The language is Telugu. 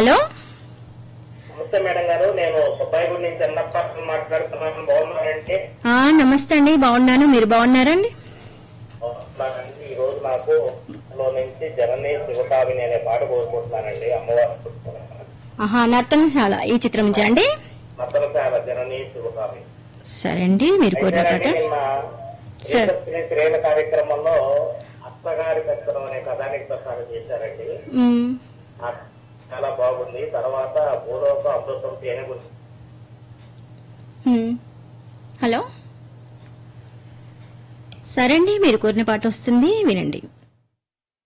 హలో నమస్తే మేడం గారు నేను సుబ్బాయిగూడి నుంచి అన్నప్ప మాట్లాడుతున్నాను బాగున్నారంటే ఆ నమస్తే అండి బాగున్నాను మీరు బాగున్నారండి బాగున్నానండి. ఈ రోజు నాకు లో నుంచి జనని శివకావిని అనే పాట కోరుకుంటున్నానండి అమ్మవారు ఆహా నర్తనశాల ఈ చిత్రం నుంచి అండి మద్దలశాల జనని శివకామి సరే అండి మీరు కోరిన పాట అయితే నిన్న సార్. శ్రీ శ్రేణ కార్యక్రమంలో అత్తగారి పెత్తనం అనే కథానికి ప్రసారం చేశారండి మ్, ఆ చాలా బాగుంది తర్వాత భూలోక అమృతం తేనె గురించి మ్. హలో సరే అండి మీరు కోరిన పాట వస్తుంది వినండి